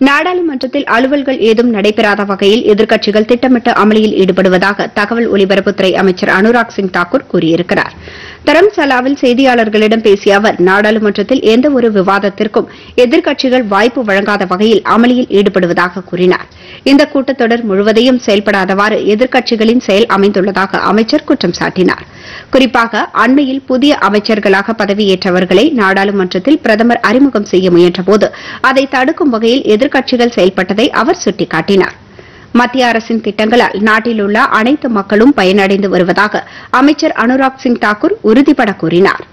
நாடாளுமன்றத்தில் அலுவல்கள் ஏதும் நடைபெறாத வகையில் எதிர்க்கட்சிகள் திட்டமிட்ட அமளியில் ஈடுபடுவதாக தகவல் ஒலிபரப்புத்துறை அமைச்சர் அனுராக் சிங் தாக்கூர் கூறியிருக்கிறார் தரம்சலாவில் செய்தியாளர்களிடம் பேசிய அவர் நாடாளுமன்றத்தில் எந்தவொரு விவாதத்திற்கும் எதிர்க்கட்சிகள் வாய்ப்பு வழங்காத வகையில் அமளியில் ஈடுபடுவதாக கூறினார் இந்த கூட்டத்தொடர் முழுவதையும் செயல்படாதவாறு எதிர்க்கட்சிகளின் செயல் அமைந்துள்ளதாக அமைச்சர் குற்றம் சாட்டினார் குறிப்பாக அண்மையில் புதிய அமைச்சர்களாக பதவியேற்றவர்களை நாடாளுமன்றத்தில் பிரதமர் அறிமுகம் செய்ய முயன்றபோது அதை தடுக்கும் வகையில் எதிர்க்கட்சிகள் செயல்பட்டதை அவர் சுட்டிக்காட்டினார் மத்திய அரசின் திட்டங்களால் நாட்டில் உள்ள அனைத்து மக்களும் பயனடைந்து வருவதாக அமைச்சர் அனுராக் சிங் தாக்கூர் உறுதிபட கூறினார்